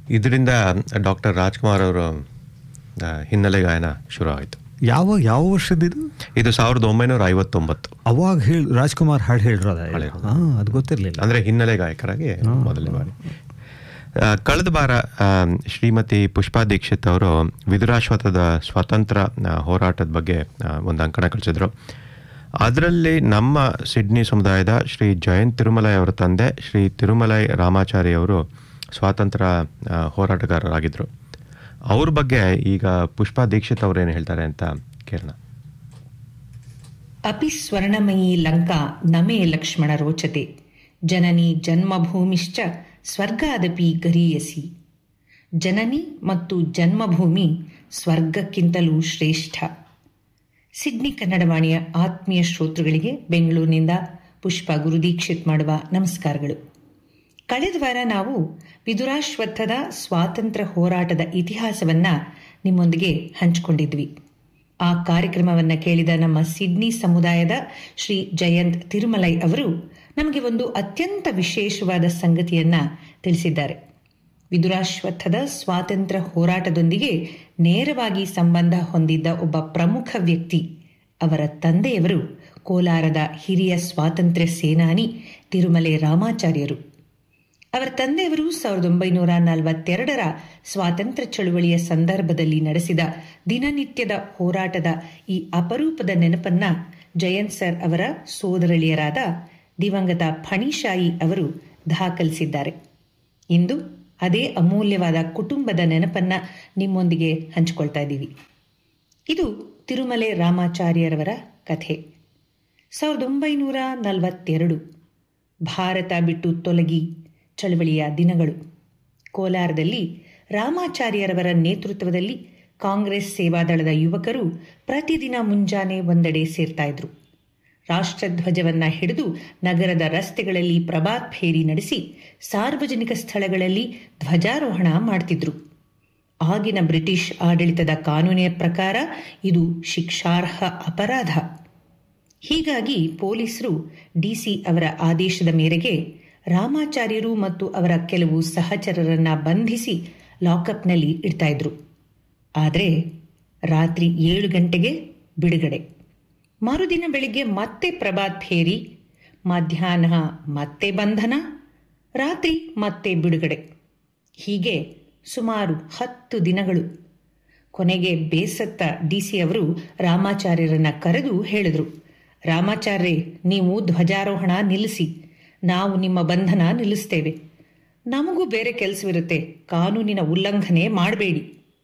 ಇದರಿಂದ ಡಾಕ್ಟರ್ ರಾಜ್ಕುಮಾರ್ ಅವರು ಆ, ಹಿನ್ನೆಲೆ ಗಾಯನ ಶುರು ಆಯಿತು ಯಾವ ಯಾವ ವರ್ಷದಿದು ಇದು ಸಾವಿರದ ಒಂಬೈನೂರ ಐವತ್ತೊಂಬತ್ತು ಅವಾಗ ಹೇಳಿ ರಾಜ್ಕುಮಾರ್ ಹಾಡು ಹೇಳಿರೋದ ಹೇಳಿರೋದು. ಹಾ ಅದು ಗೊತ್ತಿರಲಿಲ್ಲ ಅಂದರೆ ಹಿನ್ನೆಲೆ ಗಾಯಕರಾಗಿ ಮೊದಲನೇ ಬಾರಿ ಆ, ಕಳೆದ ವಾರ ಆ, ಶ್ರೀಮತಿ ಪುಷ್ಪಾ ದೀಕ್ಷಿತ್ ಅವರು ವಿದುರಾಶ್ವತ್ಥದ ಸ್ವಾತಂತ್ರ್ಯ ಆ, ಹೋರಾಟದ ಬಗ್ಗೆ ಆ, ಒಂದು ಅಂಕಣ ಕಳಿಸಿದ್ರು ಅದರಲ್ಲಿ ನಮ್ಮ ಸಿಡ್ನಿ ಸಮುದಾಯದ ಶ್ರೀ ಜಯಂತ್ ತಿರುಮಲೈ ಅವರ ತಂದೆ ಶ್ರೀ ತಿರುಮಲೈ ರಾಮಾಚಾರಿ ಅವರು ಸ್ವಾತಂತ್ರ್ಯ ಆ, ಹೋರಾಟಗಾರರಾಗಿದ್ದರು ಅವ್ರ ಬಗ್ಗೆ ಈಗ ಪುಷ್ಪಾ ದೀಕ್ಷಿತ್ ಅವರು ಏನು ಹೇಳ್ತಾರೆ ಅಂತ ಕೇಳೋಣ ಅಪಿ ಸ್ವರ್ಣಮಯೀ ಲಂಕಾ ನಮೇ ಲಕ್ಷ್ಮಣ ರೋಚತೆ ಜನನಿ ಜನ್ಮಭೂಮಿಶ್ಚ ಸ್ವರ್ಗಾದಪಿ ಗರೀಯಸಿ ಜನನಿ ಮತ್ತು ಜನ್ಮಭೂಮಿ ಸ್ವರ್ಗಕ್ಕಿಂತಲೂ ಶ್ರೇಷ್ಠ ಸಿಡ್ನಿ ಕನ್ನಡವಾಣಿಯ ಆತ್ಮೀಯ ಶ್ರೋತೃಗಳಿಗೆ ಬೆಂಗಳೂರಿನಿಂದ ಪುಷ್ಪ ಗುರುದೀಕ್ಷಿತ್ ಮಾಡುವ ನಮಸ್ಕಾರಗಳು ಕಳೆದ ವಾರ ನಾವು ವಿದುರಾಶ್ವತ್ಥದ ಸ್ವಾತಂತ್ರ್ಯ ಹೋರಾಟದ ಇತಿಹಾಸವನ್ನ ನಿಮ್ಮೊಂದಿಗೆ ಹಂಚಿಕೊಂಡಿದ್ವಿ ಆ ಕಾರ್ಯಕ್ರಮವನ್ನ ಕೇಳಿದ ನಮ್ಮ ಸಿಡ್ನಿ ಸಮುದಾಯದ ಶ್ರೀ ಜಯಂತ್ ತಿರುಮಲೈ ಅವರು ನಮಗೆ ಒಂದು ಅತ್ಯಂತ ವಿಶೇಷವಾದ ಸಂಗತಿಯನ್ನ ತಿಳಿಸಿದ್ದಾರೆ ವಿದುರಾಶ್ವತ್ಥದ ಸ್ವಾತಂತ್ರ್ಯ ಹೋರಾಟದೊಂದಿಗೆ ನೇರವಾಗಿ ಸಂಬಂಧ ಹೊಂದಿದ್ದ ಒಬ್ಬ ಪ್ರಮುಖ ವ್ಯಕ್ತಿ ಅವರ ತಂದೆಯವರು ಕೋಲಾರದ ಹಿರಿಯ ಸ್ವಾತಂತ್ರ್ಯ ಸೇನಾನಿ ತಿರುಮಲೆ ರಾಮಾಚಾರ್ಯರು ಅವರ ತಂದೆಯವರು ಸಾವಿರದ ಒಂಬೈನೂರ ನಲವತ್ತೆರಡರ ಸ್ವಾತಂತ್ರ್ಯ ಚಳುವಳಿಯ ಸಂದರ್ಭದಲ್ಲಿ ನಡೆಸಿದ ದಿನನಿತ್ಯದ ಹೋರಾಟದ ಈ ಅಪರೂಪದ ನೆನಪನ್ನ ಜಯಂತ್ ಸರ್ ಅವರ ಸೋದರಳಿಯರಾದ ದಿವಂಗತ ಫಣಿಶಾಯಿ ಅವರು ದಾಖಲಿಸಿದ್ದಾರೆ ಇಂದು ಅದೇ ಅಮೂಲ್ಯವಾದ ಕುಟುಂಬದ ನೆನಪನ್ನ ನಿಮ್ಮೊಂದಿಗೆ ಹಂಚಿಕೊಳ್ತಾ ಇದ್ದೀವಿ ಇದು ತಿರುಮಲೆ ರಾಮಾಚಾರ್ಯರವರ ಕಥೆ ಸಾವಿರದ ಒಂಬೈನೂರ ನಲವತ್ತೆರಡು ಭಾರತ ಬಿಟ್ಟು ತೊಲಗಿ ಚಳವಳಿಯ ದಿನಗಳು ಕೋಲಾರದಲ್ಲಿ ರಾಮಾಚಾರ್ಯರವರ ನೇತೃತ್ವದಲ್ಲಿ ಕಾಂಗ್ರೆಸ್ ಸೇವಾದಳದ ಯುವಕರು ಪ್ರತಿದಿನ ಮುಂಜಾನೆ ಒಂದೆಡೆ ಸೇರ್ತಾ ಇದ್ರು ರಾಷ್ಟ್ರಧ್ವಜವನ್ನ ಹಿಡಿದು ನಗರದ ರಸ್ತೆಗಳಲ್ಲಿ ಪ್ರಭಾತ್ ಫೇರಿ ನಡೆಸಿ ಸಾರ್ವಜನಿಕ ಸ್ಥಳಗಳಲ್ಲಿ ಧ್ವಜಾರೋಹಣ ಮಾಡ್ತಿದ್ರು ಆಗಿನ ಬ್ರಿಟಿಷ್ ಆಡಳಿತದ ಕಾನೂನಿನ ಪ್ರಕಾರ ಇದು ಶಿಕ್ಷಾರ್ಹ ಅಪರಾಧ ಹೀಗಾಗಿ ಪೊಲೀಸರು ಡಿಸಿ ಅವರ ಆದೇಶದ ಮೇರೆಗೆ ರಾಮಾಚಾರ್ಯರು ಮತ್ತು ಅವರ ಕೆಲವು ಸಹಚರರನ್ನ ಬಂಧಿಸಿ ಲಾಕಪ್ನಲ್ಲಿ ಇಡ್ತಾ ಇದ್ರು ಆದರೆ ರಾತ್ರಿ ಏಳು ಗಂಟೆಗೆ ಬಿಡುಗಡೆ ಮರುದಿನ ಬೆಳಿಗ್ಗೆ ಮತ್ತೆ ಪ್ರಭಾತ್ ಫೇರಿ ಮಧ್ಯಾಹ್ನ ಮತ್ತೆ ಬಂಧನ ರಾತ್ರಿ ಮತ್ತೆ ಬಿಡುಗಡೆ ಹೀಗೆ ಸುಮಾರು ಹತ್ತು ದಿನಗಳು ಕೊನೆಗೆ ಬೇಸತ್ತ ಡಿಸಿ ಅವರು ರಾಮಾಚಾರ್ಯರನ್ನ ಕರೆದು ಹೇಳಿದ್ರು ರಾಮಾಚಾರ್ಯ ನೀವು ಧ್ವಜಾರೋಹಣ ನಿಲ್ಲಿಸಿ ನಾವು ನಿಮ್ಮ ಬಂಧನ ನಿಲ್ಲಿಸ್ತೇವೆ ನಮಗೂ ಬೇರೆ ಕೆಲಸವಿರುತ್ತೆ ಕಾನೂನಿನ ಉಲ್ಲಂಘನೆ ಮಾಡಬೇಡಿ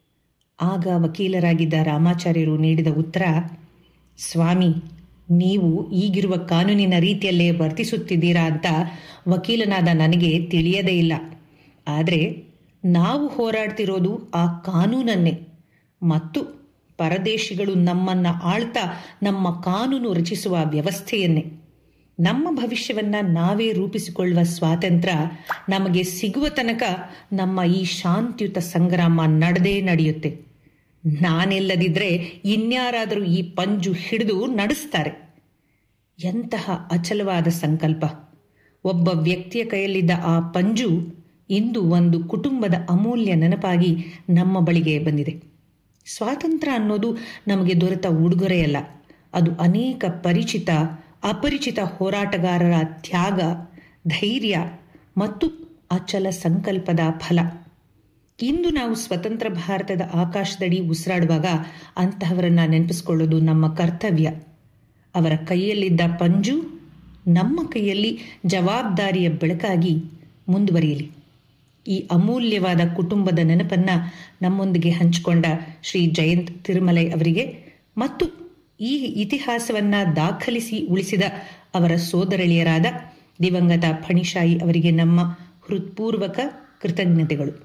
ಆಗ ವಕೀಲರಾಗಿದ್ದ ರಾಮಾಚಾರ್ಯರು ನೀಡಿದ ಉತ್ತರ ಸ್ವಾಮಿ ನೀವು ಈಗಿರುವ ಕಾನೂನಿನ ರೀತಿಯಲ್ಲೇ ವರ್ತಿಸುತ್ತಿದ್ದೀರಾ ಅಂತ ವಕೀಲನಾದ ನನಗೆ ತಿಳಿಯದೇ ಇಲ್ಲ ಆದರೆ ನಾವು ಹೋರಾಡ್ತಿರೋದು ಆ ಕಾನೂನನ್ನೇ ಮತ್ತು ಪರದೇಶಿಗಳು ನಮ್ಮನ್ನ ಆಳ್ತಾ ನಮ್ಮ ಕಾನೂನು ರಚಿಸುವ ವ್ಯವಸ್ಥೆಯನ್ನೇ ನಮ್ಮ ಭವಿಷ್ಯವನ್ನ ನಾವೇ ರೂಪಿಸಿಕೊಳ್ಳುವ ಸ್ವಾತಂತ್ರ್ಯ ನಮಗೆ ಸಿಗುವ ತನಕ ನಮ್ಮ ಈ ಶಾಂತಿಯುತ ಸಂಗ್ರಾಮ ನಡೆದೇ ನಡೆಯುತ್ತೆ ನಾನಿಲ್ಲದಿದ್ರೆ ಇನ್ಯಾರಾದರೂ ಈ ಪಂಜು ಹಿಡಿದು ನಡೆಸ್ತಾರೆ ಎಂತಹ ಅಚಲವಾದ ಸಂಕಲ್ಪ ಒಬ್ಬ ವ್ಯಕ್ತಿಯ ಕೈಯಲ್ಲಿದ್ದ ಆ ಪಂಜು ಇಂದು ಒಂದು ಕುಟುಂಬದ ಅಮೂಲ್ಯ ನೆನಪಾಗಿ ನಮ್ಮ ಬಳಿಗೆ ಬಂದಿದೆ ಸ್ವಾತಂತ್ರ್ಯ ಅನ್ನೋದು ನಮಗೆ ದೊರೆತ ಉಡುಗೊರೆಯಲ್ಲ ಅದು ಅನೇಕ ಪರಿಚಿತ ಅಪರಿಚಿತ ಹೋರಾಟಗಾರರ ತ್ಯಾಗ ಧೈರ್ಯ ಮತ್ತು ಅಚಲ ಸಂಕಲ್ಪದ ಫಲ ಇಂದು ನಾವು ಸ್ವತಂತ್ರ ಭಾರತದ ಆಕಾಶದಡಿ ಉಸಿರಾಡುವಾಗ ಅಂತಹವರನ್ನ ನೆನಪಿಸಿಕೊಳ್ಳೋದು ನಮ್ಮ ಕರ್ತವ್ಯ ಅವರ ಕೈಯಲ್ಲಿದ್ದ ಪಂಜು ನಮ್ಮ ಕೈಯಲ್ಲಿ ಜವಾಬ್ದಾರಿಯ ಬೆಳಕಾಗಿ ಮುಂದುವರಿಯಲಿ ಈ ಅಮೂಲ್ಯವಾದ ಕುಟುಂಬದ ನೆನಪನ್ನ ನಮ್ಮೊಂದಿಗೆ ಹಂಚಿಕೊಂಡ ಶ್ರೀ ಜಯಂತ್ ತಿರುಮಲೈ ಅವರಿಗೆ ಮತ್ತು ಈ ಇತಿಹಾಸವನ್ನ ದಾಖಲಿಸಿ ಉಳಿಸಿದ ಅವರ ಸೋದರಳಿಯರಾದ ದಿವಂಗತ ಫಣಿಶಾಯಿ ಅವರಿಗೆ ನಮ್ಮ ಹೃತ್ಪೂರ್ವಕ ಕೃತಜ್ಞತೆಗಳು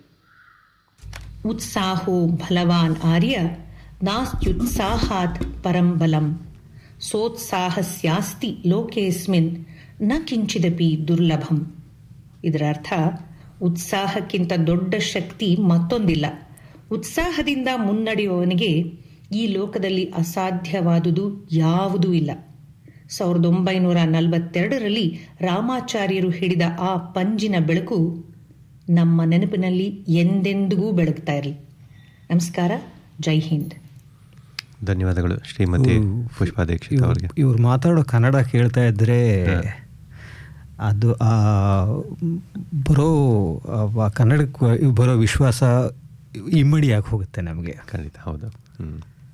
ಉತ್ಸಾಹೋ ಬಲವಾನ್ ಆರ್ಯ ನಾಸ್ತ್ಯುತ್ಸಾಹಾತ್ ಪರಂ ಬಲಂ ಸೋತ್ಸಾಹಸ್ಯಾಸ್ತಿ ಲೋಕೇಸ್ಮಿನ್ ನ ಕಿಂಚಿದಪಿ ದುರ್ಲಭಂ ಇದರ ಅರ್ಥ ಉತ್ಸಾಹಕ್ಕಿಂತ ದೊಡ್ಡ ಶಕ್ತಿ ಮತ್ತೊಂದಿಲ್ಲ ಉತ್ಸಾಹದಿಂದ ಮುನ್ನಡೆಯುವವನಿಗೆ ಈ ಲೋಕದಲ್ಲಿ ಅಸಾಧ್ಯವಾದುದು ಯಾವುದೂ ಇಲ್ಲ ಸಾವಿರದ ಒಂಬೈನೂರ ನಲವತ್ತೆರಡರಲ್ಲಿ ರಾಮಾಚಾರ್ಯರು ಹಿಡಿದ ಆ ಪಂಜಿನ ಬೆಳಕು ನಮ್ಮ ನೆನಪಿನಲ್ಲಿ ಎಂದೆಂದಿಗೂ ಬೆಳಗ್ತಾ ಇರಲಿ ನಮಸ್ಕಾರ ಜೈ ಹಿಂದ್ ಧನ್ಯವಾದಗಳು ಶ್ರೀಮತಿ ಪುಷ್ಪಾ ದೀಕ್ಷಿತ್ ಅವರಿಗೆ ಇವ್ರು ಮಾತಾಡೋ ಕನ್ನಡ ಕೇಳ್ತಾ ಇದ್ರೆ ಅದು ಆ ಬರೋ ಆ ಕನ್ನಡಕ್ಕೆ ಬರೋ ವಿಶ್ವಾಸ ಇಮ್ಮಡಿಯಾಗಿ ಹೋಗುತ್ತೆ ನಮಗೆ ಖಂಡಿತ ಹೌದು ಹ್ಞೂ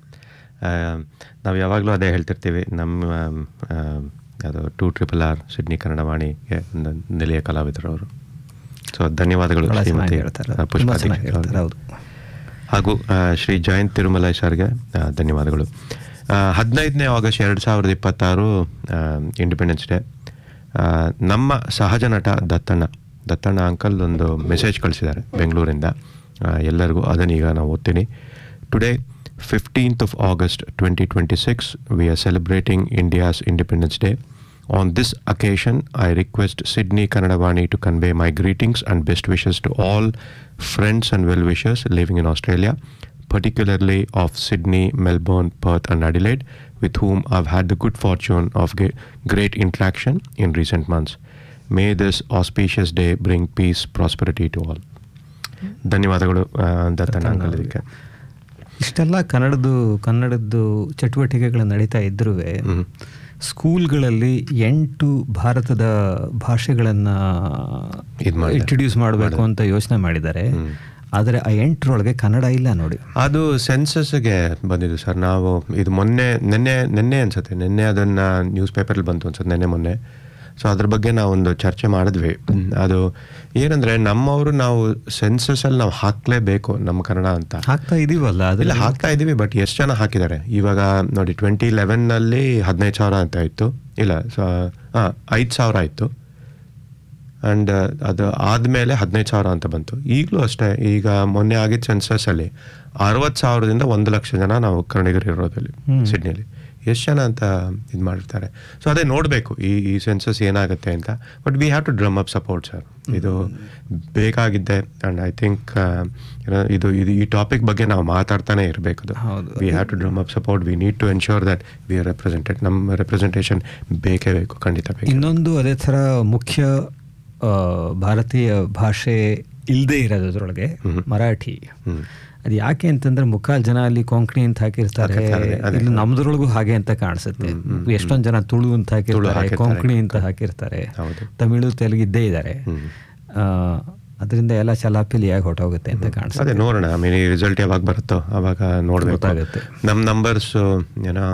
ನಾವು ಯಾವಾಗಲೂ ಅದೇ ಹೇಳ್ತಿರ್ತೀವಿ ನಮ್ಮ ಆ, ಅದು ಟೂ ಟ್ರಿಪಲ್ ಆರ್ ಸಿಡ್ನಿ ಕನ್ನಡವಾಣಿಗೆ ಒಂದು ನಿಲಯ ಕಲಾವಿದರು ಅವರು ಸೊ ಧನ್ಯವಾದಗಳು ಬಹಳ ಶ್ರೀಮತಿ ಚೆನ್ನಾಗಿ ಹೇಳ್ತಾರೆ ಆ, ಪುಷ್ಪಾ ತುಂಬ ಚೆನ್ನಾಗಿ ದೀಕ್ಷಿತ್ ಹೇಳ್ತಾರೆ ಅವ್ರಿಗೆ. ಹೌದು ಹಾಗೂ ಆ, ಶ್ರೀ ಜಯಂತ್ ತಿರುಮಲೈ ಸರ್ಗೆ ಆ, ಧನ್ಯವಾದಗಳು ಆ, ಹದಿನೈದನೇ ಆಗಸ್ಟ್ ಎರಡು ಸಾವಿರದ ಇಪ್ಪತ್ತಾರು ಇಂಡಿಪೆಂಡೆನ್ಸ್ ಡೇ ಆ, ನಮ್ಮ ಸಹಜ ನಟ ದತ್ತಣ್ಣ ದತ್ತಣ್ಣ ಅಂಕಲ್ ಒಂದು ಮೆಸೇಜ್ ಕಳಿಸಿದ್ದಾರೆ ಬೆಂಗಳೂರಿಂದ ಆ, ಎಲ್ಲರಿಗೂ ಅದನ್ನೀಗ ನಾವು ಓದ್ತೀನಿ today fifteenth of August twenty twenty six we are celebrating India's independence day On this occasion, I request Sydney Kannadavani to convey my greetings and best wishes to all friends and well wishers living in Australia, particularly of Sydney, Melbourne, Perth, and Adelaide, with whom I've had the good fortune of ge- great interaction in recent months. May this auspicious day bring peace, prosperity to all. ಧನ್ಯವಾದಗಳು ಆ, Dattanna uncle ಇದಕ್ಕೆ ಇಷ್ಟೆಲ್ಲ ಕನ್ನಡದ್ದು ಕನ್ನಡದ್ದು ಚಟುವಟಿಕೆಗಳು ನಡೀತಾ ಇದ್ರೂ ಸ್ಕೂಲ್ಗಳಲ್ಲಿ ಎಂಟು ಭಾರತದ ಭಾಷೆಗಳನ್ನು ಇದ್ ಮಾಡಿದ್ದಾರೆ. ಇಂಟ್ರೊಡ್ಯೂಸ್ ಮಾಡಬೇಕು ಅಂತ ಯೋಚನೆ ಮಾಡಿದ್ದಾರೆ ಆದರೆ ಆ ಎಂಟರೊಳಗೆ ಕನ್ನಡ ಇಲ್ಲ ನೋಡಿ ಅದು ಸೆನ್ಸಸ್ಗೆ ಬಂದಿದ್ದು ಸರ್ ನಾವು ಇದು ಮೊನ್ನೆ ನಿನ್ನೆ ನಿನ್ನೆ ಅನ್ಸುತ್ತೆ ನಿನ್ನೆ ಅದನ್ನ ನ್ಯೂಸ್ ಪೇಪರಲ್ಲಿ ಬಂತು ಅನ್ಸುತ್ತೆ ನಿನ್ನೆ ಮೊನ್ನೆ ಸೊ ಅದ್ರ ಬಗ್ಗೆ ನಾವೊಂದು ಚರ್ಚೆ ಮಾಡಿದ್ವಿ ಅದು ಏನಂದ್ರೆ ನಮ್ಮವರು ನಾವು ಸೆನ್ಸಸ್ ಅಲ್ಲಿ ನಾವು ಹಾಕ್ಲೇಬೇಕು ನಮ್ಮ ಕನ್ನಡ ಅಂತ ಹಾಕ್ತಾ ಇದೀವಲ್ಲ ಇಲ್ಲ ಅದ್ರಲ್ಲಿ ಹಾಕ್ತಾ ಇದೀವಿ ಬಟ್ ಎಷ್ಟು ಜನ ಹಾಕಿದ್ದಾರೆ ಇವಾಗ ನೋಡಿ ಟ್ವೆಂಟಿ ಲೆವೆನ್ನಲ್ಲಿ ಹದಿನೈದು ಸಾವಿರ ಅಂತ ಇತ್ತು ಇಲ್ಲ ಹಾಂ ಐದು ಸಾವಿರ ಇತ್ತು ಆ್ಯಂಡ್ ಅದು ಆದಮೇಲೆ ಹದಿನೈದು ಸಾವಿರ ಅಂತ ಬಂತು ಈಗಲೂ ಅಷ್ಟೇ ಈಗ ಮೊನ್ನೆ ಆಗಿದ್ದ ಸೆನ್ಸಸ್ಸಲ್ಲಿ ಅರವತ್ತು ಸಾವಿರದಿಂದ ಒಂದು ಲಕ್ಷ ಜನ ನಾವು ಕನ್ನಡಿಗರು ಇರೋದಲ್ಲಿ ಸಿಡ್ನಿಲಿ ಎಷ್ಟು ಜನ ಅಂತ ಇದು ಮಾಡಿರ್ತಾರೆ ಸೊ ಅದೇ ನೋಡಬೇಕು ಈ ಈ ಸೆನ್ಸಸ್ ಏನಾಗುತ್ತೆ ಅಂತ but we have to drum up support sir ಇದು ಬೇಕಾಗಿದ್ದೆ ಆ್ಯಂಡ್ ಐ ಥಿಂಕ್ ಇದು ಇದು ಈ ಟಾಪಿಕ್ ಬಗ್ಗೆ ನಾವು ಮಾತಾಡ್ತಾನೆ ಇರಬೇಕು ಅದು ಹೌದು. We have to drum up support we need to ensure that we are represented ನಮ್ಮ ರೆಪ್ರೆಸೆಂಟೇಷನ್ ಬೇಕೇ ಬೇಕು ಖಂಡಿತ ಬೇಕು ಇನ್ನೊಂದು ಅದೇ ಥರ ಮುಖ್ಯ ಆ, ಭಾರತೀಯ ಭಾಷೆ ಇಲ್ಲದೆ ಇರೋದು ಅದರೊಳಗೆ ಮರಾಠಿ ಹ್ಮ್. ಅದು ಯಾಕೆ ಅಂತಂದ್ರೆ ಮುಕ್ಕಾಲು ಜನ ಅಲ್ಲಿ ಕೊಂಕಣಿ ಅಂತ ಹಾಕಿರ್ತಾರೆ ಹಾಕಿರ್ತಾರೆ, ಅದೇ. ಇಲ್ಲಿ ನಮ್ದ್ರೊಳಗೂ ಹಾಗೆ ಅಂತ ಕಾಣಿಸುತ್ತೆ ಎಷ್ಟೊಂದು ಜನ ತುಳು ಅಂತ ಹಾಕಿರ್ತಾರೆ ಹಾಕಿರ್ತಾರೆ. ಕೊಂಕಣಿ ಅಂತ ಹಾಕಿರ್ತಾರೆ ಹೌದು. ತಮಿಳು ತೆಲುಗು ಇದ್ದೇ ಇದ್ದಾರೆ ಹ್ಮ್. ಅದರಿಂದ ಎಲ್ಲ ಚಲಾಪಿಲಿಯಾಗಿ ಹೊಟ್ಟೋಗುತ್ತೆ ಅಂತ ಕಾಣಿಸುತ್ತೆ ಅದೇ ನೋಡೋಣ ಐ ಮೀನ್ ಈ ರಿಸಲ್ಟ್ ಯಾವಾಗ ಬರುತ್ತೋ ಅವಾಗ ನೋಡಬೇಕು ಗೊತ್ತಾಗುತ್ತೆ. ನಮ್ಮ ನಂಬರ್ಸ್ ಏನೋ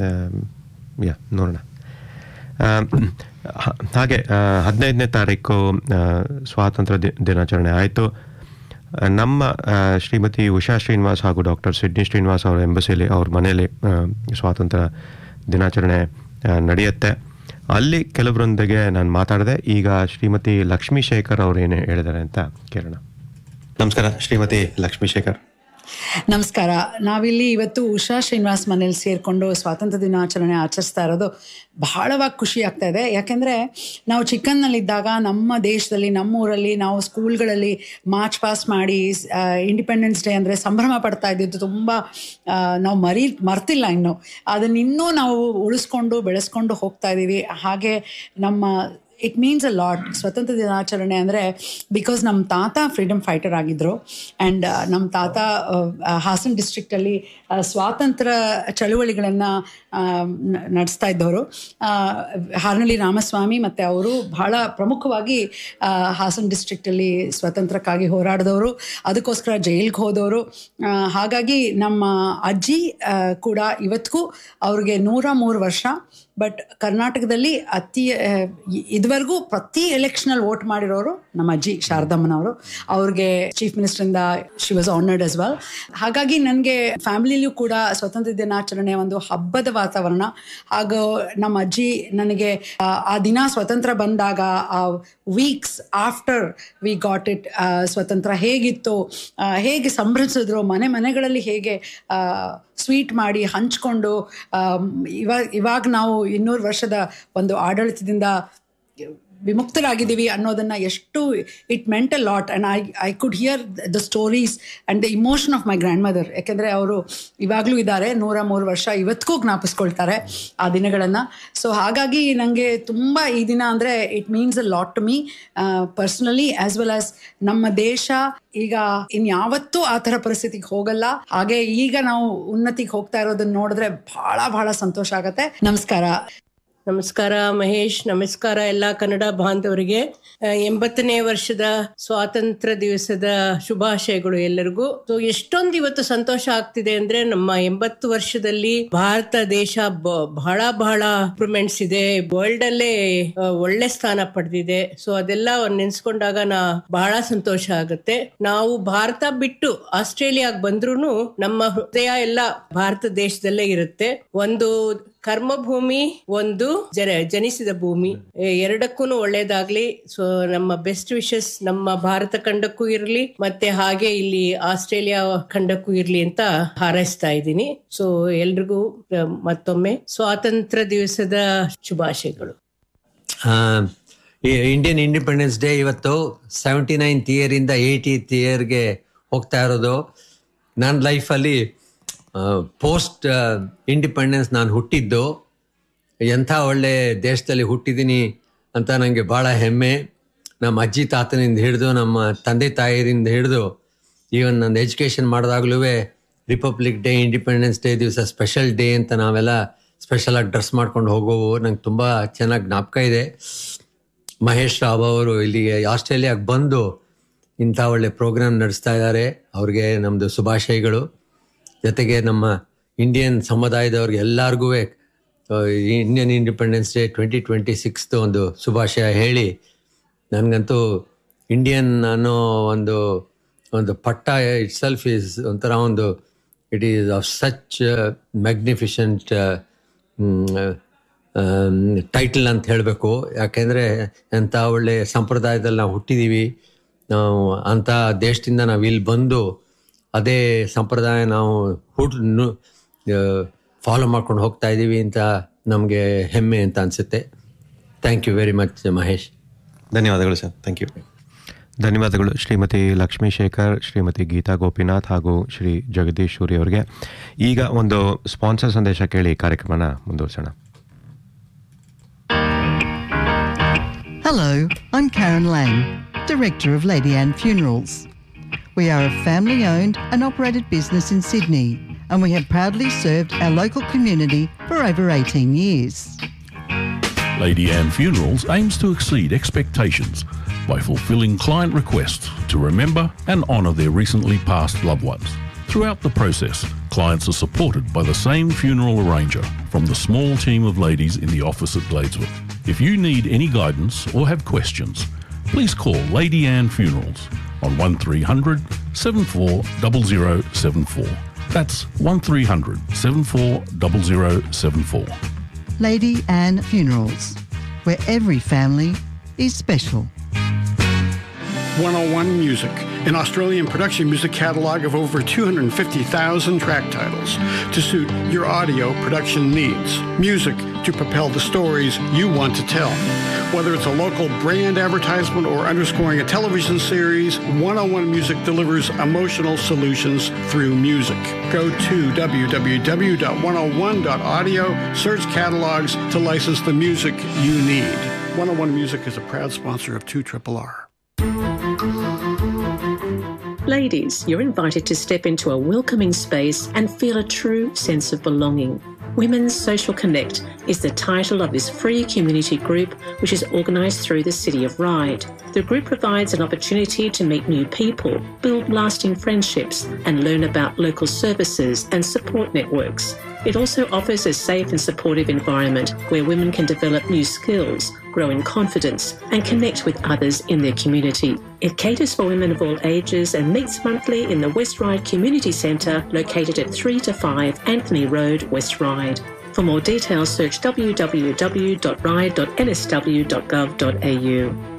ಯಾ ನೋಡೋಣ ಆ, ಹ- ಹಾಗೆ ಹದಿನೈದನೇ ತಾರೀಕು ಆ, ಸ್ವಾತಂತ್ರ್ಯ ದಿ- ದಿನಾಚರಣೆ ಆಯಿತು ನಮ್ಮ ಆ, ಶ್ರೀಮತಿ ಉಷಾ ಶ್ರೀನಿವಾಸ್ ಹಾಗೂ ಡಾಕ್ಟರ್ ಸಿಡ್ನಿ ಶ್ರೀನಿವಾಸ್ ಅವರ ಎಂಬಸಿಲಿ ಅವ್ರ ಮನೆಯಲ್ಲಿ ಆ, ಸ್ವಾತಂತ್ರ್ಯ ದಿನಾಚರಣೆ ಆ, ನಡೆಯುತ್ತೆ ಅಲ್ಲಿ ಕೆಲವರೊಂದಿಗೆ ನಾನು ಮಾತಾಡಿದೆ ಈಗ ಶ್ರೀಮತಿ ಲಕ್ಷ್ಮೀ ಶೇಖರ್ ಅವ್ರು ಏನು ಹೇಳಿದ್ದಾರೆ ಅಂತ ಕೇಳೋಣ ನಮಸ್ಕಾರ ಶ್ರೀಮತಿ ಲಕ್ಷ್ಮೀ ಶೇಖರ್ ನಮಸ್ಕಾರ ನಾವಿಲ್ಲಿ ಇವತ್ತು ಉಷಾ ಶ್ರೀನಿವಾಸ್ ಮನೇಲಿ ಸೇರಿಕೊಂಡು ಸ್ವಾತಂತ್ರ್ಯ ದಿನಾಚರಣೆ ಆಚರಿಸ್ತಾ ಇರೋದು ಬಹಳವಾಗಿ ಖುಷಿ ಆಗ್ತಾ ಇದೆ ಯಾಕೆಂದರೆ ನಾವು ಚಿಕ್ಕನ್ನಲ್ಲಿದ್ದಾಗ ನಮ್ಮ ದೇಶದಲ್ಲಿ ನಮ್ಮ ಊರಲ್ಲಿ ನಾವು ಸ್ಕೂಲ್ಗಳಲ್ಲಿ ಮಾರ್ಚ್ ಪಾಸ್ ಮಾಡಿ ಇಂಡಿಪೆಂಡೆನ್ಸ್ ಡೇ ಅಂದರೆ ಸಂಭ್ರಮ ಪಡ್ತಾ ಇದ್ದಿದ್ದು ತುಂಬ ಆ, ನಾವು ಮರಿ ಮರ್ತಿಲ್ಲ ಇನ್ನು ಅದನ್ನ ಇನ್ನೂ ನಾವು ಉಳಿಸ್ಕೊಂಡು ಬೆಳೆಸ್ಕೊಂಡು ಹೋಗ್ತಾ ಇದ್ದೀವಿ ಹಾಗೆ ನಮ್ಮ ಇಟ್ ಮೀನ್ಸ್ ಅ ಲಾಟ್ ಸ್ವತಂತ್ರ ದಿನಾಚರಣೆ ಅಂದರೆ ಬಿಕಾಸ್ ನಮ್ಮ ತಾತ ಫ್ರೀಡಮ್ ಫೈಟರ್ ಆಗಿದ್ದರು ಆ್ಯಂಡ್ ನಮ್ಮ ತಾತ ಆ, ಹಾಸನ್ ಡಿಸ್ಟ್ರಿಕ್ಟಲ್ಲಿ ಆ, ಸ್ವಾತಂತ್ರ್ಯ ಚಳುವಳಿಗಳನ್ನು ನಡೆಸ್ತಾ ಇದ್ದವರು ಆ, ಹಾರ್ನಳ್ಳಿ ರಾಮಸ್ವಾಮಿ ಮತ್ತು ಅವರು ಬಹಳ ಪ್ರಮುಖವಾಗಿ ಆ, ಹಾಸನ್ ಡಿಸ್ಟ್ರಿಕ್ಟಲ್ಲಿ ಸ್ವಾತಂತ್ರ್ಯಕ್ಕಾಗಿ ಹೋರಾಡಿದವರು ಅದಕ್ಕೋಸ್ಕರ ಜೈಲ್ಗೆ ಹೋದವರು ಆ, ಹಾಗಾಗಿ ನಮ್ಮ ಅಜ್ಜಿ ಆ, ಕೂಡ ಇವತ್ತಿಗೂ ಅವ್ರಿಗೆ ನೂರ ಮೂರು ವರ್ಷ ಬಟ್ ಕರ್ನಾಟಕದಲ್ಲಿ ಅತಿ ಆ, ಇ- ಇದುವರೆಗೂ ಪ್ರತಿ ಎಲೆಕ್ಷನಲ್ಲಿ ವೋಟ್ ಮಾಡಿರೋರು ನಮ್ಮ ಅಜ್ಜಿ ಶಾರದಮ್ಮನವರು ಅವ್ರಿಗೆ ಚೀಫ್ ಮಿನಿಸ್ಟರಿಂದ she was honoured as well ಹಾಗಾಗಿ ನನಗೆ ಫ್ಯಾಮಿಲಿಯಲ್ಲೂ ಕೂಡ ಸ್ವಾತಂತ್ರ್ಯ ದಿನಾಚರಣೆ ಒಂದು ಹಬ್ಬದ ವಾತಾವರಣ ಹಾಗೂ ನಮ್ಮ ಅಜ್ಜಿ ನನಗೆ ಆ, ಆ ದಿನ ಸ್ವತಂತ್ರ ಬಂದಾಗ ಆ weeks after we got it ಸ್ವತಂತ್ರ ಹೇಗಿತ್ತು ಆ, ಹೇಗೆ ಸಂಭ್ರಮಿಸಿದ್ರು ಮನೆ ಮನೆಗಳಲ್ಲಿ ಹೇಗೆ ಸ್ವೀಟ್ ಮಾಡಿ ಹಂಚ್ಕೊಂಡು ಆಮ್, ಇವಾಗ ಇವಾಗ ನಾವು ಇನ್ನೂರು ವರ್ಷದ ಒಂದು ಆಡಳಿತದಿಂದ ವಿಮುಕ್ತರಾಗಿದ್ದೀವಿ ಅನ್ನೋದನ್ನ ಎಷ್ಟು it meant a lot and I I could hear the stories and the emotion of my grandmother ಯಾಕೆಂದರೆ ಅವರು ಇವಾಗಲೂ ಇದ್ದಾರೆ ನೂರ ಮೂರು ವರ್ಷ ಇವತ್ತಿಗೂ ಜ್ಞಾಪಿಸ್ಕೊಳ್ತಾರೆ ಆ ದಿನಗಳನ್ನು ಸೊ ಹಾಗಾಗಿ ನನಗೆ ತುಂಬ ಈ ದಿನ ಅಂದರೆ it means a lot to me personally as well as ನಮ್ಮ ದೇಶ ಈಗ ಇನ್ಯಾವತ್ತೂ ಆ ಥರ ಪರಿಸ್ಥಿತಿಗೆ ಹೋಗಲ್ಲ ಹಾಗೆ ಈಗ ನಾವು ಉನ್ನತಿಗೆ ಹೋಗ್ತಾ ಇರೋದನ್ನ ನೋಡಿದ್ರೆ ಬಹಳ ಬಹಳ ಸಂತೋಷ ಆಗತ್ತೆ ನಮಸ್ಕಾರ ನಮಸ್ಕಾರ ಮಹೇಶ್ ನಮಸ್ಕಾರ ಎಲ್ಲ ಕನ್ನಡ ಬಾಂಧವರಿಗೆ ಆ, ಎಂಬತ್ತನೇ ವರ್ಷದ ಸ್ವಾತಂತ್ರ್ಯ ದಿವಸದ ಶುಭಾಶಯಗಳು ಎಲ್ಲರಿಗೂ ಸೊ ಎಷ್ಟೊಂದು ಇವತ್ತು ಸಂತೋಷ ಆಗ್ತಿದೆ ಅಂದ್ರೆ ನಮ್ಮ ಎಂಬತ್ತು ವರ್ಷದಲ್ಲಿ ಭಾರತ ದೇಶ ಬ- ಬಹಳ ಬಹಳ ಇಂಪ್ರೂವ್ಮೆಂಟ್ಸ್ ಇದೆ ವರ್ಲ್ಡ್ ಅಲ್ಲೇ ಆ, ಒಳ್ಳೆ ಸ್ಥಾನ ಪಡೆದಿದೆ ಸೊ ಅದೆಲ್ಲ ನೆನ್ಸ್ಕೊಂಡಾಗ ನಾ ಬಹಳ ಸಂತೋಷ ಆಗುತ್ತೆ ನಾವು ಭಾರತ ಬಿಟ್ಟು ಆಸ್ಟ್ರೇಲಿಯಾಗ್ ಬಂದ್ರೂ ನಮ್ಮ ಹೃದಯ ಎಲ್ಲ ಭಾರತ ದೇಶದಲ್ಲೇ ಇರುತ್ತೆ ಒಂದು ಕರ್ಮಭೂಮಿ ಒಂದು ಜನ ಜನಿಸಿದ ಭೂಮಿ ಎ- ಎರಡಕ್ಕೂ ಒಳ್ಳೇದಾಗ್ಲಿ ಸೊ ನಮ್ಮ ಬೆಸ್ಟ್ ವಿಶಸ್ ನಮ್ಮ ಭಾರತ ಖಂಡಕ್ಕೂ ಇರ್ಲಿ ಮತ್ತೆ ಹಾಗೆ ಇಲ್ಲಿ ಆಸ್ಟ್ರೇಲಿಯಾ ಖಂಡಕ್ಕೂ ಇರ್ಲಿ ಅಂತ ಹಾರೈಸ್ತಾ ಇದ್ದೀನಿ ಸೊ ಎಲ್ರಿಗೂ ಆ, ಮತ್ತೊಮ್ಮೆ ಸ್ವಾತಂತ್ರ್ಯ ದಿವಸದ ಶುಭಾಶಯಗಳು ಇಂಡಿಯನ್ ಇಂಡಿಪೆಂಡೆನ್ಸ್ ಡೇ ಇವತ್ತು ಸೆವೆಂಟಿ ನೈನ್ತ್ ಇಯರಿಂದ ಏಯ್ಟೀತ್ ಇಯರ್ಗೆ ಹೋಗ್ತಾ ಇರೋದು ನನ್ನ ಲೈಫಲ್ಲಿ ಪೋಸ್ಟ್ ಇಂಡಿಪೆಂಡೆನ್ಸ್ ನಾನು ಹುಟ್ಟಿದ್ದು ಎಂಥ ಒಳ್ಳೆ ದೇಶದಲ್ಲಿ ಹುಟ್ಟಿದ್ದೀನಿ ಅಂತ ನನಗೆ ಭಾಳ ಹೆಮ್ಮೆ ನಮ್ಮ ಅಜ್ಜಿ ತಾತನಿಂದ ಹಿಡಿದು ನಮ್ಮ ತಂದೆ ತಾಯಿಯಿಂದ ಹಿಡಿದು ಈವನ್ ನಂದು ಎಜುಕೇಷನ್ ಮಾಡಿದಾಗಲೂ ರಿಪಬ್ಲಿಕ್ ಡೇ ಇಂಡಿಪೆಂಡೆನ್ಸ್ ಡೇ ದಿವಸ ಸ್ಪೆಷಲ್ ಡೇ ಅಂತ ನಾವೆಲ್ಲ ಸ್ಪೆಷಲಾಗಿ ಡ್ರೆಸ್ ಮಾಡ್ಕೊಂಡು ಹೋಗೋವು ನಂಗೆ ತುಂಬ ಚೆನ್ನಾಗಿ ಜ್ಞಾಪಕ ಇದೆ ಮಹೇಶ್ ರಾವ್ ಅವರು ಇಲ್ಲಿಗೆ ಆಸ್ಟ್ರೇಲಿಯಾಗೆ ಬಂದು ಇಂಥ ಒಳ್ಳೆ ಪ್ರೋಗ್ರಾಮ್ ನಡೆಸ್ತಾ ಇದ್ದಾರೆ ಅವ್ರಿಗೆ ನಮ್ಮದು ಶುಭಾಶಯಗಳು ಜೊತೆಗೆ ನಮ್ಮ ಇಂಡಿಯನ್ ಸಮುದಾಯದವ್ರಿಗೆ ಎಲ್ಲರಿಗೂ Indian independence day twenty twenty ಸಿಕ್ಸ್ದು ಒಂದು ಶುಭಾಶಯ ಹೇಳಿ ನನಗಂತೂ ಇಂಡಿಯನ್ ಅನ್ನೋ ಒಂದು ಒಂದು ಪಟ್ಟ ಇಟ್ ಸೆಲ್ಫ್ ಈಸ್ ಒಂಥರ ಒಂದು it is of such magnificent title ಅಂತ ಹೇಳಬೇಕು ಯಾಕೆಂದರೆ ಎಂಥ ಒಳ್ಳೆ ಸಂಪ್ರದಾಯದಲ್ಲಿ ನಾವು ಹುಟ್ಟಿದ್ದೀವಿ ನಾವು ಅಂಥ ದೇಶದಿಂದ ನಾವು ಇಲ್ಲಿ ಬಂದು ಅದೇ ಸಂಪ್ರದಾಯ ನಾವು ಹುಟ್ ಫಾಲೋ ಮಾಡ್ಕೊಂಡು ಹೋಗ್ತಾ ಇದ್ದೀವಿ ಅಂತ ನಮಗೆ ಹೆಮ್ಮೆ ಅಂತ ಅನಿಸುತ್ತೆ thank you very much Mahesh ಧನ್ಯವಾದಗಳು ಸರ್ ಥ್ಯಾಂಕ್ ಯು ಧನ್ಯವಾದಗಳು ಶ್ರೀಮತಿ ಲಕ್ಷ್ಮೀ ಶೇಖರ್ ಶ್ರೀಮತಿ ಗೀತಾ ಗೋಪಿನಾಥ್ ಹಾಗೂ ಶ್ರೀ ಜಗದೀಶ್ ಸೂರಿ ಅವರಿಗೆ ಈಗ ಒಂದು ಸ್ಪಾನ್ಸರ್ ಸಂದೇಶ ಕೇಳಿ ಕಾರ್ಯಕ್ರಮನ ಮುಂದುವರಿಸೋಣ Hello, I'm Karen Lang, Director of Lady Anne Funerals. We are a family owned and operated business in Sydney, and we have proudly served our local community for over 18 years. Lady Anne Funerals aims to exceed expectations by fulfilling client requests to remember and honour their recently passed loved ones. Throughout the process, clients are supported by the same funeral arranger from the small team of ladies in the office at Gladeswood. If you need any guidance or have questions, please call Lady Anne Funerals on 1300 740074. That's 1300 740074. Lady Anne Funerals, where every family is special. 101 Music, an Australian production music catalog of over 250,000 track titles to suit your audio production needs. Music to propel the stories you want to tell. Whether it's a local brand advertisement or underscoring a television series, 101 Music delivers emotional solutions through music. Go to www.101.audio, search catalogs to license the music you need. 101 Music is a proud sponsor of 2 R. Ladies, you're invited to step into a welcoming space and feel a true sense of belonging. Women's Social Connect is the title of this free community group, which is organised through the City of Ryde. The group provides an opportunity to meet new people, build lasting friendships, and learn about local services and support networks. It also offers a safe and supportive environment where women can develop new skills, grow in confidence, and connect with others in their community. It caters for women of all ages and meets monthly in the West Ryde Community Centre located at 3 to 5 Anthony Road, West Ryde. For more details, search www.ride.nsw.gov.au.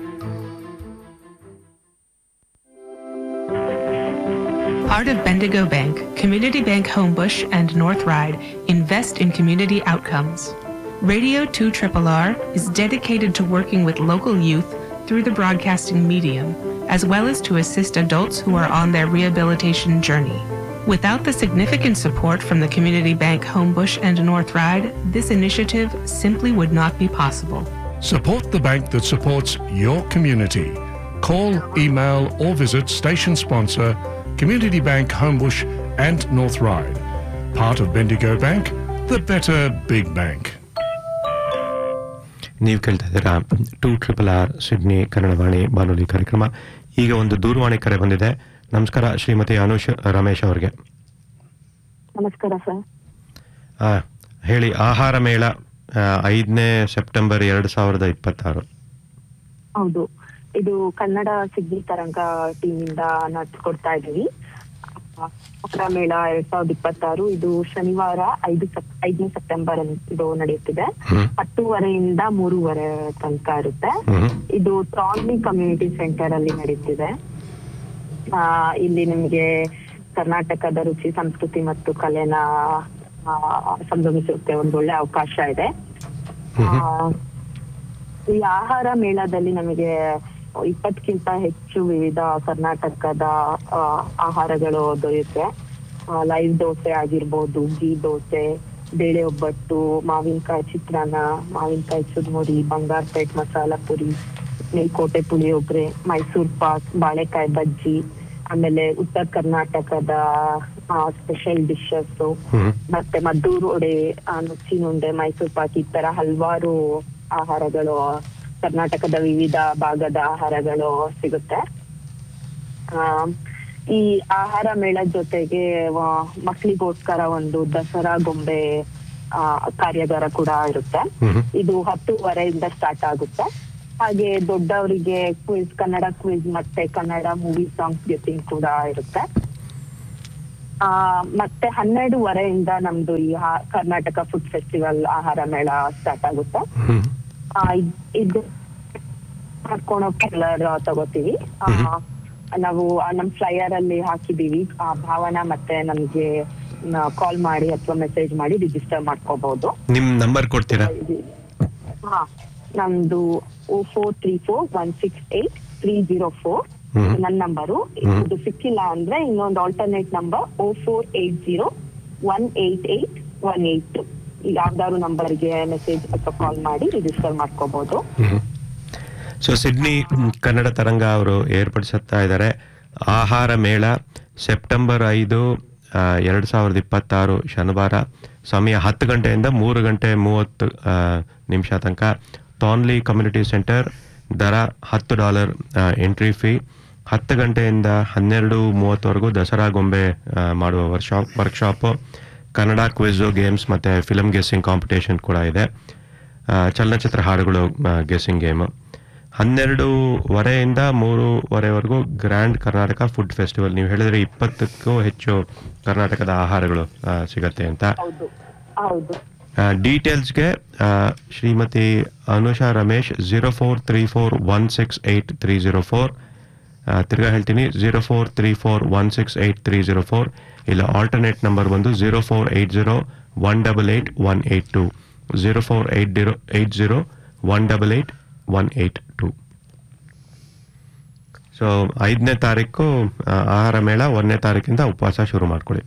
Part of Bendigo Bank, Community Bank Homebush, and North Ride invest in community outcomes. Radio 2 R is dedicated to working with local youth through the broadcasting medium, as well as to assist adults who are on their rehabilitation journey. Without the significant support from the Community Bank Homebush and North Ride, this initiative simply would not be possible. Support the bank that supports your community. Call, email, or visit station sponsor Community Bank Homebush and North Ride. Part of Bendigo Bank, the better big bank. ನೀವು ಕೇಳ್ತಾ ಇದ್ದೀರಾ two triple R Sydney ಕನ್ನಡವಾಣಿ ಬಾನುಲಿ ಕಾರ್ಯಕ್ರಮ ಈಗ ಒಂದು ದೂರವಾಣಿ ಕರೆ ಬಂದಿದೆ ನಮಸ್ಕಾರ ಶ್ರೀಮತಿ ಅನುಷ್ ರಮೇಶ್ ಅವರಿಗೆ ನಮಸ್ಕಾರ ಸರ್ ಆ, ಹೇಳಿ ಆಹಾರ ಮೇಳ ಆ, ಐದನೇ ಸೆಪ್ಟೆಂಬರ್ ಎರಡು ಸಾವಿರದ ಇಪ್ಪತ್ತಾರು ಹೌದು ಇದು ಕನ್ನಡ ಸಿಗ್ಗಿ ತರಂಗ ಟೀಮ್ ಇಂದ ನಡೆಸ್ಕೊಡ್ತಾ ಇದೀವಿ ಆಹಾರ ಮೇಳ ಎರಡ್ ಸಾವಿರದ ಇಪ್ಪತ್ತಾರು ಇದು ಶನಿವಾರ ಐದು ಸೆಪ್ ಐದನೇ ಸೆಪ್ಟೆಂಬರ್ ಇದು ನಡೆಯುತ್ತಿದೆ ಹತ್ತೂವರೆಯಿಂದ ಮೂರುವರೆ ತನಕ ಇರುತ್ತೆ ಇದು ಟ್ರಾನ್ಲಿ ಕಮ್ಯುನಿಟಿ ಸೆಂಟರ್ ಅಲ್ಲಿ ನಡೆಯುತ್ತಿದೆ ಆ, ಇಲ್ಲಿ ನಿಮ್ಗೆ ಕರ್ನಾಟಕದ ರುಚಿ ಸಂಸ್ಕೃತಿ ಮತ್ತು ಕಲೆನ ಆ, ಸಂಗಮಿಸೋಕೆ ಒಂದು ಒಳ್ಳೆ ಅವಕಾಶ ಇದೆ ಆ, ಈ ಆಹಾರ ಮೇಳದಲ್ಲಿ ನಮಗೆ ಇಪ್ಪತ್ತಕ್ಕಿಂತ ಹೆಚ್ಚು ವಿವಿಧ ಕರ್ನಾಟಕದ ಆ, ಆಹಾರಗಳು ದೊರೆಯುತ್ತೆ ಲೈವ್ ದೋಸೆ ಆಗಿರ್ಬೋದು ಗೀ ದೋಸೆ ಬೇಳೆ ಒಬ್ಬಟ್ಟು ಮಾವಿನಕಾಯಿ ಚಿತ್ರಾನ್ನ ಮಾವಿನಕಾಯಿ ಚುರ್ಮುರಿ ಬಂಗಾರಪೇಟ್ ಮಸಾಲ ಪುರಿ ಮೇಲ್ಕೋಟೆ ಪುಳಿಯೋಗರೆ ಮೈಸೂರ್ ಪಾಕ್ ಬಾಳೆಕಾಯಿ ಬಜ್ಜಿ ಆಮೇಲೆ ಉತ್ತರ ಕರ್ನಾಟಕದ ಸ್ಪೆಷಲ್ ಡಿಶಸ್ ಮತ್ತೆ ಮದ್ದೂರು ವಡೆ ಆ, ನುಚ್ಚಿನ ಉಂಡೆ ಮೈಸೂರ್ ಪಾಕ್ ಈ ತರ ಹಲವಾರು ಆಹಾರಗಳು ಕರ್ನಾಟಕದ ವಿವಿಧ ಭಾಗದ ಆಹಾರಗಳು ಸಿಗುತ್ತೆ ಆ, ಈ ಆಹಾರ ಮೇಳದ ಜೊತೆಗೆ ವ- ಮಕ್ಳಿಗೋಸ್ಕರ ಒಂದು ದಸರಾ ಗೊಂಬೆ ಆ, ಕಾರ್ಯಾಗಾರ ಕೂಡ ಇರುತ್ತೆ ಇದು ಹತ್ತುವರೆಯಿಂದ ಸ್ಟಾರ್ಟ್ ಆಗುತ್ತೆ ಹಾಗೆ ದೊಡ್ಡವರಿಗೆ ಕ್ವಿಜ್ ಕನ್ನಡ ಕ್ವಿಜ್ ಮತ್ತೆ ಕನ್ನಡ ಮೂವಿ ಸಾಂಗ್ಸ್ ಗೆಟಿಂಗ್ ಕೂಡ ಇರುತ್ತೆ ಆ ಮತ್ತೆ ಹನ್ನೆರಡುವರೆಯಿಂದ ನಮ್ದು ಈ ಹಾ- ಕರ್ನಾಟಕ ಫುಡ್ ಫೆಸ್ಟಿವಲ್ ಆಹಾರ ಮೇಳ ಸ್ಟಾರ್ಟ್ ಆಗುತ್ತೆ ಆ, ಇದ್- ಇದು ಮಾಡ್ಕೊಳೋ ಕಲರ್ ತಗೋತೀವಿ ಆ, ನಾವು ಆ ನಮ್ ಫ್ಲೈಯರ್ ಅಲ್ಲಿ ಹಾಕಿದೀವಿ ಆ ಭಾವನ ಮತ್ತೆ ನಮ್ಗೆ ಕಾಲ್ ಮಾಡಿ ಅಥವಾ ಮೆಸೇಜ್ ಮಾಡಿ ರಿಜಿಸ್ಟರ್ ಮಾಡ್ಕೋಬಹುದು ನಿಮ್ಮ ನಂಬರ್ ಕೊಡ್ತೀರಾ ಹಾ ನಮ್ದು O four three four one six eight three zero four ನನ್ನ ನಂಬರು ಇದು ಸಿಕ್ಕಿಲ್ಲ ಅಂದ್ರೆ ಇನ್ನೊಂದು alternate number O four eight zero one eight eight one eight two ಯಾವ್ದಾದ್ರು ನಂಬರ್ಗೆ ಮೆಸೇಜ್ ಅಥವಾ ಕಾಲ್ ಮಾಡಿ ರಿಜಿಸ್ಟರ್ ಮಾಡ್ಕೋಬಹುದು ಸೊ ಸಿಡ್ನಿ ಮ್, ಕನ್ನಡ ತರಂಗ ಅವರು ಏರ್ಪಡಿಸುತ್ತಾ ಇದ್ದಾರೆ ಆಹಾರ ಮೇಳ ಸೆಪ್ಟೆಂಬರ್ ಐದು ಆ, ಎರಡು ಸಾವಿರದ ಇಪ್ಪತ್ತಾರು ಶನಿವಾರ ಸಮಯ ಹತ್ತು ಗಂಟೆಯಿಂದ ಮೂರು ಗಂಟೆ ಮೂವತ್ತು ಆ, ನಿಮಿಷ ತನಕ ತಾನ್ಲಿ ಕಮ್ಯುನಿಟಿ ಸೆಂಟರ್ ದರ ಹತ್ತು ಡಾಲರ್ ಎಂಟ್ರಿ ಫೀ ಹತ್ತು ಗಂಟೆಯಿಂದ ಹನ್ನೆರಡು ಮೂವತ್ತವರೆಗೂ ದಸರಾ ಗೊಂಬೆ ಆ, ಮಾಡುವ workshop workshop Kannada quiz games ಮತ್ತು ಫಿಲಮ್ ಗೆಸ್ಸಿಂಗ್ ಕಾಂಪಿಟೇಷನ್ ಕೂಡ ಇದೆ ಆ, ಚಲನಚಿತ್ರ ಹಾಡುಗಳು ಗೆಸ್ಸಿಂಗ್ ಗೇಮು ಹನ್ನೆರಡೂವರೆಯಿಂದ ಮೂರುವರೆವರೆಗೂ ಗ್ರ್ಯಾಂಡ್ ಕರ್ನಾಟಕ ಫುಡ್ ಫೆಸ್ಟಿವಲ್ ನೀವು ಹೇಳಿದ್ರೆ ಇಪ್ಪತ್ತಕ್ಕೂ ಹೆಚ್ಚು ಕರ್ನಾಟಕದ ಆಹಾರಗಳು ಆ, ಸಿಗತ್ತೆ ಅಂತ ಹೌದು ಹೌದು ಡೀಟೇಲ್ಸ್ಗೆ Shrimati Anusha Ramesh zero four three four one six eight three zero four ತಿರ್ಗಾ ಹೇಳ್ತೀನಿ zero four three four one six eight three zero four ಇಲ್ಲ ಆಲ್ಟರ್ನೇಟ್ ನಂಬರ್ ಬಂದು zero four eight zero one double eight one eight two zero four eight zero eight zero one double eight one eight two so ಐದನೇ ತಾರೀಕು ಆ, ಆಹಾರ ಮೇಳ ಒಂದನೇ ತಾರೀಕಿಂದ ಉಪವಾಸ ಶುರು ಮಾಡ್ಕೊಳ್ಳಿ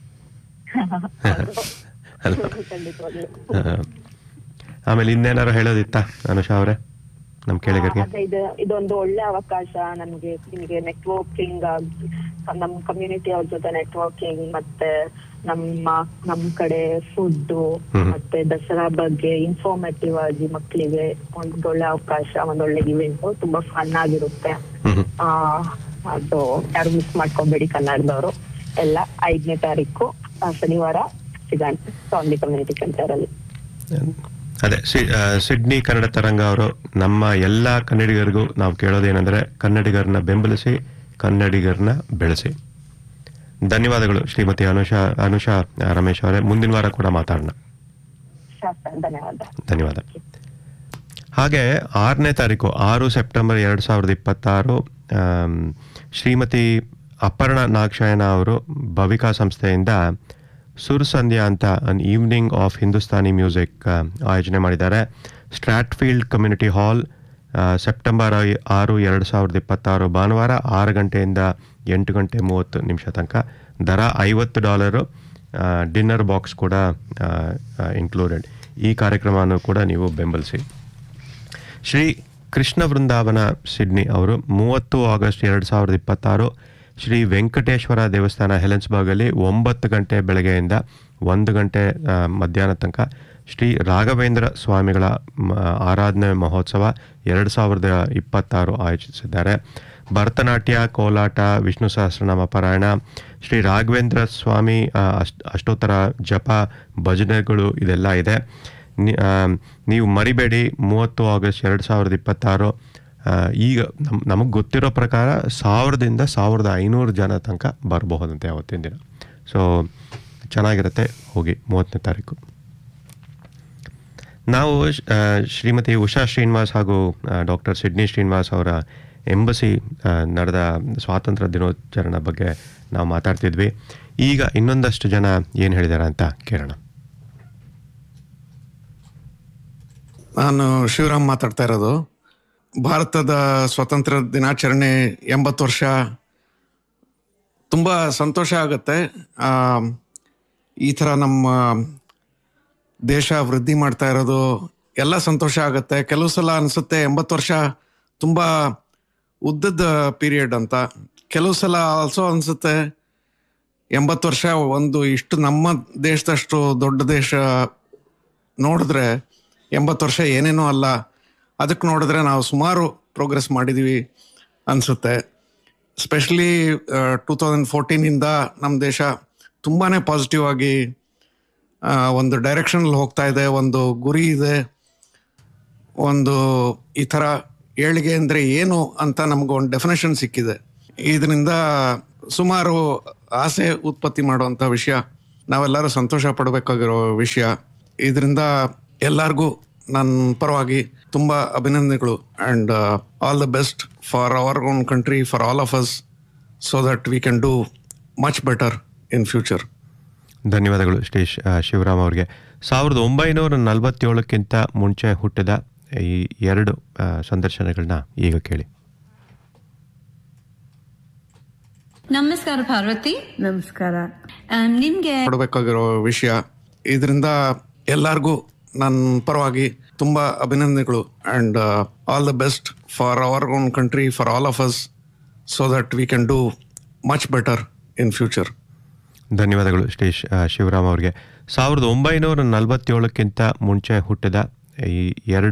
ಅಲ್ವಾ? ಆ, ಆಮೇಲೆ ಇನ್ನೇನಾರು ಹೇಳೋದಿತ್ತಾ ಅನುಷಾ ಅವರೇ ನಮ್ಮ ಕೇಳಿಗರಿಗೆ ಅದೇ ಇದು ಇದೊಂದು ಒಳ್ಳೆ ಅವಕಾಶ ನಮ್ಗೆ ನಿಮಗೆ ನೆಟ್ವರ್ಕಿಂಗ್ ನಮ್ ಕಮ್ಯುನಿಟಿ ಅವ್ರ ಜೊತೆ ನೆಟ್ವರ್ಕಿಂಗ್ ಮತ್ತೆ ನಮ್ಮ ನಮ್ ಕಡೆ ಫುಡ್ ಮತ್ತೆ ದಸರಾ ಬಗ್ಗೆ ಇನ್ಫಾರ್ಮೇಟಿವ್ ಆಗಿ ಮಕ್ಕಳಿಗೆ ಒಂದ್ ಒಳ್ಳೆ ಅವಕಾಶ ಒಂದೊಳ್ಳೆ ಇವೆಂಟ್ ತುಂಬಾ ಫನ್ ಆಗಿರುತ್ತೆ ಆ ಅದು ಯಾರು ಮಿಸ್ ಮಾಡ್ಕೊಬೇಡಿ ಕನ್ನಡದವರು ಎಲ್ಲ ಐದನೇ ತಾರೀಕು ಆ, ಶನಿವಾರ ಸಿಗೋಣ ಸ್ವಾಮಿ ಕಮ್ಯುನಿಟಿ ಸೆಂಟರ್ ಅಲ್ಲಿ ಅದೇ ಸಿ- ಆ, ಸಿಡ್ನಿ ಕನ್ನಡ ತರಂಗ ಅವರು ನಮ್ಮ ಎಲ್ಲ ಕನ್ನಡಿಗರಿಗೂ ನಾವು ಕೇಳೋದೇನೆಂದರೆ ಕನ್ನಡಿಗರನ್ನ ಬೆಂಬಲಿಸಿ ಕನ್ನಡಿಗರನ್ನ ಬೆಳೆಸಿ ಧನ್ಯವಾದಗಳು ಶ್ರೀಮತಿ ಅನುಷಾ ಅನುಷಾ ಆ, ರಮೇಶ್ ಅವರೇ ಮುಂದಿನ ವಾರ ಕೂಡ ಮಾತಾಡೋಣ ಶಾಸ್ತ್ರ ಧನ್ಯವಾದ ಧನ್ಯವಾದ ಹಾಗೆ ಆರನೇ ತಾರೀಕು ಆರು ಸೆಪ್ಟೆಂಬರ್ ಎರಡು ಸಾವಿರದ ಇಪ್ಪತ್ತಾರು ಆಮ್, ಶ್ರೀಮತಿ ಅಪರ್ಣ ನಾಗಶಯನ ಅವರು ಭವಿಕಾ ಸಂಸ್ಥೆಯಿಂದ ಸುರ್ ಸಂಧ್ಯಾ ಅಂತ an evening of Hindustani music ಆಯೋಜನೆ ಮಾಡಿದ್ದಾರೆ ಸ್ಟ್ರಾಟ್ಫೀಲ್ಡ್ ಕಮ್ಯುನಿಟಿ ಹಾಲ್ ಆ, ಸೆಪ್ಟೆಂಬರ್ ಐ- ಆರು ಎರಡು ಸಾವಿರದ ಇಪ್ಪತ್ತಾರು ಭಾನುವಾರ ಆರು ಗಂಟೆಯಿಂದ ಎಂಟು ಗಂಟೆ ಮೂವತ್ತು ನಿಮಿಷ ತನಕ ದರ ಐವತ್ತು ಡಾಲರು ಡಿನ್ನರ್ ಬಾಕ್ಸ್ ಕೂಡ ಇನ್ಕ್ಲೂಡೆಡ್ ಈ ಕಾರ್ಯಕ್ರಮವನ್ನು ಕೂಡ ನೀವು ಬೆಂಬಲಿಸಿ ಶ್ರೀ ಕೃಷ್ಣ ವೃಂದಾವನ ಸಿಡ್ನಿ ಅವರು ಮೂವತ್ತು ಆಗಸ್ಟ್ ಎರಡು ಸಾವಿರದ ಇಪ್ಪತ್ತಾರು ಶ್ರೀ ವೆಂಕಟೇಶ್ವರ ದೇವಸ್ಥಾನ ಹೆಲೆನ್ಸ್ಬರ್ಗಲ್ಲಿ ಒಂಬತ್ತು ಗಂಟೆ ಬೆಳಗ್ಗೆಯಿಂದ ಒಂದು ಗಂಟೆ ಆ, ಮಧ್ಯಾಹ್ನ ತನಕ ಶ್ರೀ ರಾಘವೇಂದ್ರ ಸ್ವಾಮಿಗಳ ಮ, ಆರಾಧನೆ ಮಹೋತ್ಸವ ಎರಡು ಸಾವಿರದ ಇಪ್ಪತ್ತಾರು ಆಯೋಜಿಸಿದ್ದಾರೆ ಭರತನಾಟ್ಯ ಕೋಲಾಟ ವಿಷ್ಣು ಸಹಸ್ರನಾಮ ಪಾರಾಯಣ ಶ್ರೀ ರಾಘವೇಂದ್ರ ಸ್ವಾಮಿ ಆ, ಅಷ್ಟ ಅಷ್ಟೋತ್ತರ ಜಪ ಭಜನೆಗಳು ಇದೆಲ್ಲ ಇದೆ ನಿ- ಆ, ನೀವು ಮರಿಬೇಡಿ ಮೂವತ್ತು ಆಗಸ್ಟ್ ಎರಡು ಸಾವಿರದ ಇಪ್ಪತ್ತಾರು ಆ, ಈಗ ನಮ್ ನಮಗೆ ಗೊತ್ತಿರೋ ಪ್ರಕಾರ ಸಾವಿರದಿಂದ ಸಾವಿರದ ಐನೂರು ಜನ ತನಕ ಬರಬಹುದಂತೆ ಅವತ್ತಿನ ದಿನ ಸೊ ಚೆನ್ನಾಗಿರುತ್ತೆ ಹೋಗಿ ಮೂವತ್ತನೇ ತಾರೀಕು ನಾವು ಆ, ಶ್ರೀಮತಿ ಉಷಾ ಶ್ರೀನಿವಾಸ್ ಹಾಗೂ ಡಾಕ್ಟರ್ ಸಿಡ್ನಿ ಶ್ರೀನಿವಾಸ್ ಅವರ ಎಂಬಸಿ ಆ, ನಡೆದ ಸ್ವಾತಂತ್ರ್ಯ ದಿನಾಚರಣೆ ಬಗ್ಗೆ ನಾವು ಮಾತಾಡ್ತಿದ್ವಿ ಈಗ ಇನ್ನೊಂದಷ್ಟು ಜನ ಏನು ಹೇಳಿದ್ದಾರೆ ಅಂತ ಕೇಳೋಣ ನಾನು ಶಿವರಾಮ್ ಮಾತಾಡ್ತಾ ಇರೋದು ಭಾರತದ ಸ್ವಾತಂತ್ರ್ಯ ದಿನಾಚರಣೆ ಎಂಬತ್ತು ವರ್ಷ ತುಂಬ ಸಂತೋಷ ಆಗುತ್ತೆ ಆ, ಈ ಥರ ನಮ್ಮ ದೇಶ ವೃದ್ಧಿ ಮಾಡ್ತಾ ಇರೋದು ಎಲ್ಲ ಸಂತೋಷ ಆಗುತ್ತೆ ಕೆಲವು ಸಲ ಅನಿಸುತ್ತೆ ಎಂಬತ್ತು ವರ್ಷ ತುಂಬ ಉದ್ದದ ಪೀರಿಯಡ್ ಅಂತ ಕೆಲವು ಸಲ ಆಲ್ಸೋ ಅನಿಸುತ್ತೆ ಎಂಬತ್ತು ವರ್ಷ ಒಂದು ಇಷ್ಟು ನಮ್ಮ ದೇಶದಷ್ಟು ದೊಡ್ಡ ದೇಶ ನೋಡಿದ್ರೆ ಎಂಬತ್ತು ವರ್ಷ ಏನೇನೂ ಅಲ್ಲ ಅದಕ್ಕೆ ನೋಡಿದ್ರೆ ನಾವು ಸುಮಾರು ಪ್ರೋಗ್ರೆಸ್ ಮಾಡಿದ್ದೀವಿ ಅನಿಸುತ್ತೆ ಸ್ಪೆಷಲಿ ಟೂ ತೌಸಂಡ್ ಫೋರ್ಟೀನಿಂದ ನಮ್ಮ ದೇಶ ತುಂಬಾ ಪಾಸಿಟಿವ್ ಆಗಿ ಆ, ಒಂದು ಡೈರೆಕ್ಷನಲ್ಲಿ ಹೋಗ್ತಾ ಇದೆ ಒಂದು ಗುರಿ ಇದೆ ಒಂದು ಈ ಥರ ಏಳಿಗೆ ಅಂದರೆ ಏನು ಅಂತ ನಮ್ಗೆ ಒಂದು ಡೆಫಿನೇಷನ್ ಸಿಕ್ಕಿದೆ ಇದರಿಂದ ಸುಮಾರು ಆಸೆ ಉತ್ಪತ್ತಿ ಮಾಡುವಂಥ ವಿಷಯ ನಾವೆಲ್ಲರೂ ಸಂತೋಷ ಪಡಬೇಕಾಗಿರೋ ವಿಷಯ ಇದರಿಂದ ಎಲ್ಲರಿಗೂ ನನ್ನ ಪರವಾಗಿ ತುಂಬ ಅಭಿನಂದನೆಗಳು and all the best for our own country for all of us so that we can do much better in future ಧನ್ಯವಾದಗಳು ಶ್ರೀ ಶ್- ಆ, ಶಿವರಾಮ್ ಅವರಿಗೆ ಸಾವಿರದ ಒಂಬೈನೂರ ನಲವತ್ತೇಳಕ್ಕಿಂತ ಮುಂಚೆ ಹುಟ್ಟಿದ ಈ ಎರಡು ಆ, ಸಂದರ್ಶನಗಳನ್ನ ಈಗ ಕೇಳಿ ನಮಸ್ಕಾರ ಪಾರ್ವತಿ ನಮಸ್ಕಾರ ನಿಮ್ಗೆ ಪಡಬೇಕಾಗಿರೋ ವಿಷಯ ಇದರಿಂದ ಎಲ್ಲರಿಗೂ ನನ್ನ ಪರವಾಗಿ ತುಂಬ ಅಭಿನಂದನೆಗಳು and all the best for our own country for all of us so that we can do much better in future ಧನ್ಯವಾದಗಳು ಶ್ರೀ ಶ್- ಆ, ಶಿವರಾಮ್ ಅವರಿಗೆ ಸಾವಿರದ ಒಂಬೈನೂರ ನಲವತ್ತೇಳಕ್ಕಿಂತ ಮುಂಚೆ ಹುಟ್ಟಿದ ಈ ಎರಡು